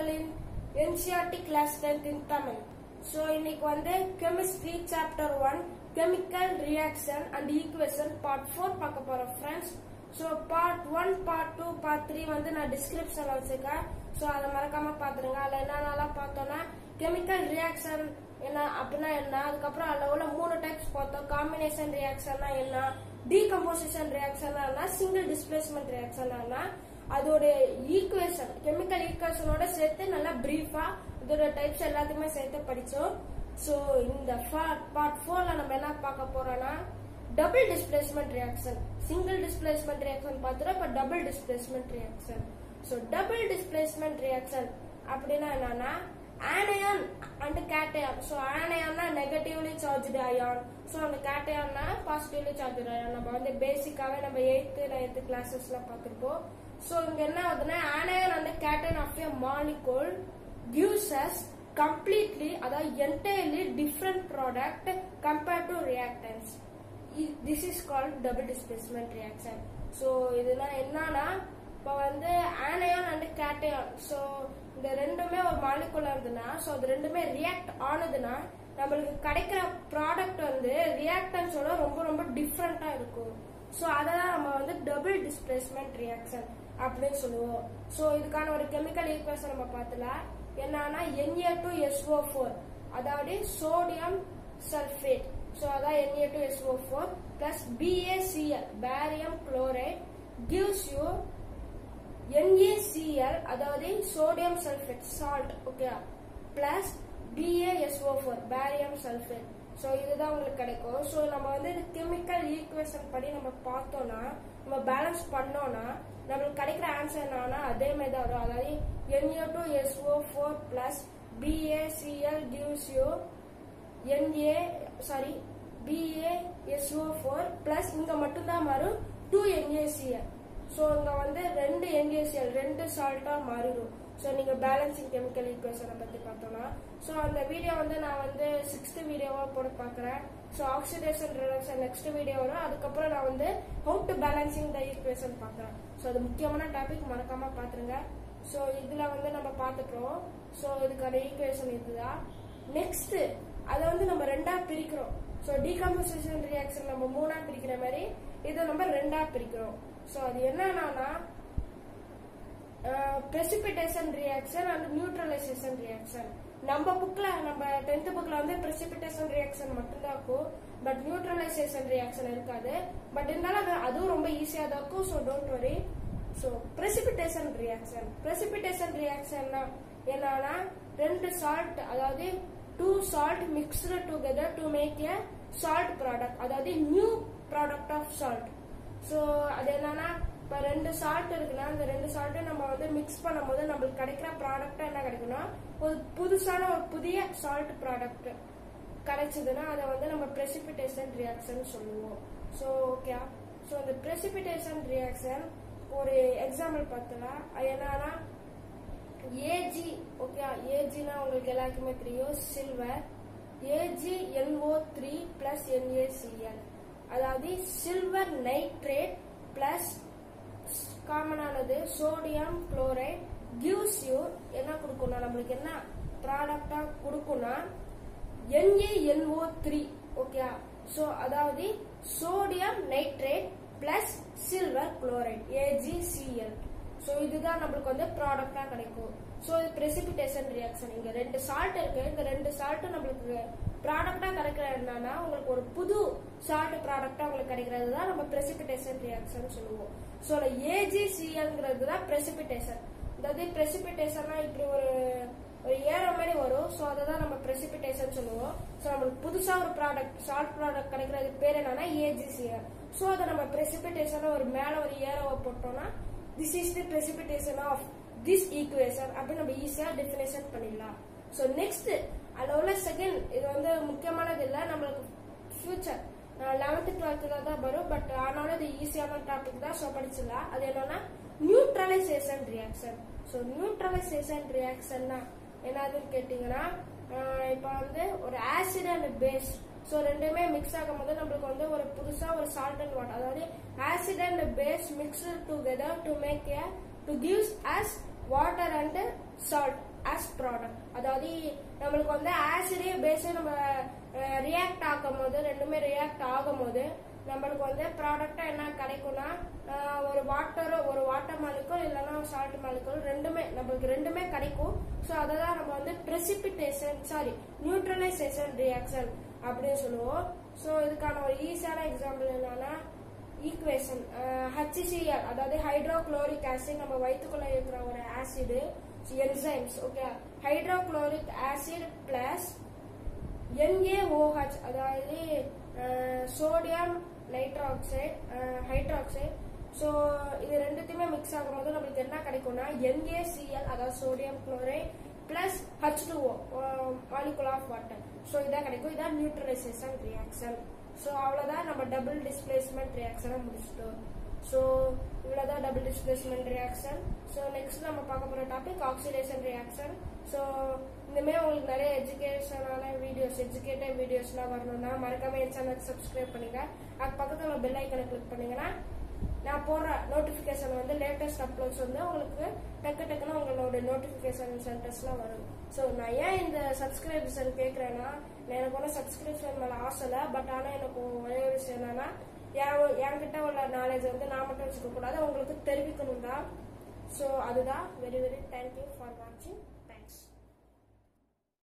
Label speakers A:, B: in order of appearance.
A: உங்களின் NCERT class tenth in Tamil so இன்னைக்கு வந்து chemistry chapter one chemical reaction and equation part four பார்க்க போறோம் friends so part one part two part three வந்து நான் டிஸ்கிரிப்ஷன்ல வச்சிருக்கேன் ஸோ அதை மறக்காம பாத்துருங்க அதில் என்னென்னலாம் பார்த்தோன்னா கெமிக்கல் ரியாக்ஷன் என்ன அப்படின்னா என்ன அதுக்கப்புறம் அதில் உள்ள மூணு டைப்ஸ் பார்த்தோம் காம்பினேஷன் ரியாக்ஷன்னா என்ன டீகம்போசிஷன் ரியாக்ஷன்னா என்ன சிங்கிள் டிஸ்பிளேஸ்மெண்ட் ரியாக்ஷன்னா என்ன அதோட ஈக்குவேஷன் கெமிக்கல் ஈக்குவேஷனோட சேர்த்து நல்லா பிரீஃபா இதோட டைப்ஸ் எல்லாத்தையுமே சேர்த்து படிச்சோம் ஸோ இந்த பார்ட் ஃபோர்ல நம்ம என்ன பார்க்க போறோம்னா double displacement reaction single displacement reaction பார்த்துட்டோம் இப்போ double displacement reaction so double displacement reaction அப்படின்னா என்னன்னா ஆனயான் அண்ட் கேட்டயான் ஸோ ஆனயான்னா நெகட்டிவ்லி சார்ஜ்டு அயான் ஸோ அந்த கேட்டயான்னா பாசிட்டிவ்லி சார்ஜ்டு அயான் நம்ம வந்து பேசிக்காவே நம்ம எயித்து நைன்த்து கிளாஸஸ்ல பார்த்துருப்போம் ஸோ இங்க என்ன ஆகுதுன்னா anion and cation of a molecule gives us completely அதாவது entirely different product compared to reactants I- this is called double displacement reaction so இதெல்லாம் என்னன்னா இப்போ வந்து ஆனயான் அண்ட் கேட்டயான் ஸோ இந்த ரெண்டுமே ஒரு மாலிகுலா இருந்ததுன்னா ஸோ அது ரெண்டுமே ரியாக்ட் ஆனதுன்னா நம்மளுக்கு கிடைக்கிற ப்ராடக்ட் வந்து ரியாக்டன்ஸோட ரொம்ப ரொம்ப டிஃப்ரெண்டா இருக்கும் ஸோ அதை தான் நம்ம வந்து டபுள் டிஸ்பிளேஸ்மெண்ட் ரியாக்ஷன் அப்படின்னு சொல்லுவோம் ஸோ இதுக்கான ஒரு கெமிக்கல் ஈக்குவேஷன் நம்ம பார்த்தலாம் என்னன்னா Na டு SO ஃபோர் அதாவது சோடியம் சல்ஃபேட் ஸோ அதான் Na two SO four plus BaCl barium chloride gives you NaCl அதாவது sodium sulphate salt okay plus BaSO4 barium sulphate so இதுதான் உங்களுக்கு கிடைக்கும் ஸோ நம்ம வந்து இது கெமிக்கல் ஈக்குவேஷன் படி நம்ம பார்த்தோம்னா நம்ம பேலன்ஸ் பண்ணோம்னா நம்மளுக்கு கிடைக்கிற ஆன்சர் என்னன்னா அதே மாதிரி தான் வரும் அதாவது Na two SO four plus BaCl gives you Na sorry BaSO4 plus இங்க மட்டும்தான் மாறும் டூ NaCl ஸோ இங்க வந்து ரெண்டு NaCl ரெண்டு சால்ட்டா மாறிடும் ஸோ நீங்க பேலன்சிங் கெமிக்கல் ஈக்குவேஷனை பத்தி பார்த்தோம்னா ஸோ அந்த வீடியோ வந்து நான் வந்து சிக்ஸ்த் வீடியோவா போட பார்க்குறேன் so oxidation reduction next video வரும் அதுக்கப்புறம் நான் வந்து how to balancing the equation பார்க்குறேன் ஸோ அது முக்கியமான டாபிக் மறக்காம பார்த்துருங்க ஸோ இதுல வந்து நம்ம பார்த்துட்டோம் ஸோ இதுக்கான ஈக்குவேஷன் இதுதான் நெக்ஸ்ட் அதை வந்து நம்ம ரெண்டா பிரிக்கிறோம் ஸோ டீகம்போசிஷன் ரியாக்ஷன் நம்ம மூணா பிரிக்கிற மாதிரி இதை நம்ம ரெண்டா பிரிக்கிறோம் ஸோ அது என்னன்னா precipitation reaction and neutralization reaction நம்ம புக்ல நம்ம டென்த் புக்ல வந்து precipitation reaction மட்டும்தான் இருக்கும் பட் நியூட்ரலைசேஷன் ரியாக்ஷன் இருக்காது பட் இருந்தாலும் அது- அதுவும் ரொம்ப ஈஸியா தான் இருக்கும் so don't worry so precipitation reaction precipitation reactionனா என்னன்னா ரெண்டு சால்ட் அதாவது two salt mixed together to make a salt product அதாவது new product of salt so அது என்னன்னா இப்போ ரெண்டு சால்ட் இருக்குன்னா அந்த ரெண்டு சால்ட்டும் நம்ம வந்து மிக்ஸ் பண்ணும்போது நம்மளுக்கு கிடைக்கிற ப்ராடக்டா என்ன கிடைக்கும்னா ஒரு புதுசான ஒரு புதிய சால்ட் ப்ராடக்ட் கிடைச்சதுன்னா அதை வந்து நம்ம precipitation ரியாக்ஷன் சொல்லுவோம் ஸோ ஓகே ஸோ அந்த precipitation ரியாக்ஷன் ஒரு எக்ஸாம்பிள் பார்த்தலாம் அது என்னன்னா ஏஜி ஓகே ஏஜினா உங்களுக்கு எல்லாருக்குமே தெரியும் silver AG NO three plus NACL அதாவது சில்வர் நைட்ரேட் பிளஸ் காமனானது சோடியம் குளோரைட் gives you என்ன கொடுக்கும்னா நம்மளுக்கு என்ன ப்ராடக்டா கொடுக்கும்னா NaNO3 த்ரீ ஓகே ஸோ அதாவது sodium nitrate plus silver chloride AgCl so இதுதான் நம்மளுக்கு வந்து ப்ராடக்டா கிடைக்கும் ஸோ இது precipitation ரியாக்ஷன் இங்க ரெண்டு சால்ட் இருக்கு இந்த ரெண்டு சால்ட்டும் நம்மளுக்கு ப்ராடக்டா கிடைக்கிறது என்னன்னா உங்களுக்கு ஒரு புது சால்ட் ப்ராடக்டா உங்களுக்கு கிடைக்கிறது தான் நம்ம precipitation ரியாக்ஷன் சொல்லுவோம் ஸோ ஏஜிசிஎல்ங்கிறது தான் precipitation அதாவது precipitation இப்படி ஒரு ஒரு ஏற மாதிரி வரும் ஸோ அதை தான் நம்ம precipitation சொல்லுவோம் ஸோ நம்மளுக்கு புதுசா ஒரு ப்ராடக்ட் சால்ட் ப்ராடக்ட் கிடைக்கிறது பேர் என்னன்னா ஏஜிசிஎல் ஸோ அதை நம்ம precipitation ஒரு மேல ஒரு ஏரோவை போட்டோம்னா this is the precipitation of this equation அப்படின்னு நம்ம ஈஸியா டெஃபினேஷன் பண்ணிடலாம் ஸோ நெக்ஸ்ட் அதில் உள்ள செகண்ட் இது வந்து முக்கியமானது இல்லை நம்மளுக்கு ஃபியூச்சர் லெவன்த்து டுவெல்த்தில் தான் வரும் பட் ஆனாலும் இது ஈஸியான டாபிக் தான் ஸோ படிச்சிடலாம் அது என்னன்னா நியூட்ரலைசேஷன் ரியாக்ஷன் ஸோ நியூட்ரலைசேஷன் ரியாக்ஷன்னா என்னதுன்னு கேட்டிங்கன்னா இப்போ வந்து ஒரு ஆசிட் அண்ட் பேஸ் ஸோ ரெண்டுமே மிக்ஸ் ஆகும் போது நம்மளுக்கு வந்து ஒரு புதுசா ஒரு சால்ட் அண்ட் வாட்டர் அதாவது acid and base mixed together to make a to gives us water and salt as product அதாவது நம்மளுக்கு வந்து ஆசிடே பேஸே நம்ம ரியாக்ட் ஆகும் போது ரெண்டுமே ரியாக்ட் ஆகும் போது நம்மளுக்கு வந்து ப்ராடக்டா என்ன கிடைக்கும்னா அஹ், ஒரு வாட்டர் ஒரு வாட்டர் மாலிக்கூல் இல்லைன்னா சால்ட் மாலிக்கூல் ரெண்டுமே நம்மளுக்கு ரெண்டுமே கிடைக்கும் ஸோ அதை தான் நம்ம வந்து precipitation சாரி நியூட்ரலைசேஷன் ரியாக்ஷன் அப்படின்னு சொல்லுவோம் ஸோ இதுக்கான ஒரு ஈஸியான எக்ஸாம்பிள் என்னன்னா ஈக்குவேஷன் HCl அதாவது ஹைட்ரோகுளோரிக் ஆசிட் நம்ம வயிற்றுக்குள்ள இருக்கிற ஒரு acid enzymes okay hydrochloric acid plus NaOH அதாவது சோடியம் நைட்ராக்சைடு ஹைட்ராக்சைடு ஸோ இது ரெண்டுத்தையுமே மிக்ஸ் ஆகும்போது நம்மளுக்கு என்ன கிடைக்கும்னா NaCl அதாவது sodium chloride plus H two O molecule of water so இதான் கிடைக்கும் இதான் நியூட்ரலைசேஷன் ரியாக்ஷன் ஸோ அவ்வளோதான் நம்ம டபுள் டிஸ்பிளேஸ்மெண்ட் ரியாக்ஷனை முடிச்சிட்டோம் ஸோ இவ்வளோதான் double displacement reaction so next நம்ம பார்க்க போகிற டாபிக் ஆக்சிடேஷன் ரியாக்ஷன் ஸோ இந்தமாரி உங்களுக்கு நிறைய எஜுகேஷனான வீடியோஸ் எஜுகேட்டிவ் வீடியோஸ்லாம் வரணும்னா மறக்காம என் சேனலுக்கு சப்ஸ்கிரைப் பண்ணுங்க அது பக்கத்தில் பெல் ஐக்கனை கிளிக் பண்ணீங்கன்னா நான் போடுற நோட்டிஃபிகேஷன் வந்து லேட்டஸ்ட் அப்லோட்ஸ் வந்து உங்களுக்கு டக்கு டக்குன்னு உங்களோட நோட்டிஃபிகேஷன் சென்டர்ஸ்லாம் வரும் ஸோ நான் ஏன் இந்த சப்ஸ்கிரிப்ஷன் கேட்குறேன்னா எனக்கு ஒன்றும் சப்ஸ்கிரிப்ஷன் மேலே ஆசை இல்லை பட் ஆனால் எனக்கு ஒரே ஒரு விஷயம் என்னன்னா என் என்கிட்ட உள்ள நாலேஜ் வந்து நான் மட்டும் வச்சுக்க கூடாது உங்களுக்கு தெரிவிக்கணும் தான் ஸோ அதுதான் வெரி வெரி தேங்க்யூ ஃபார் வாட்சிங்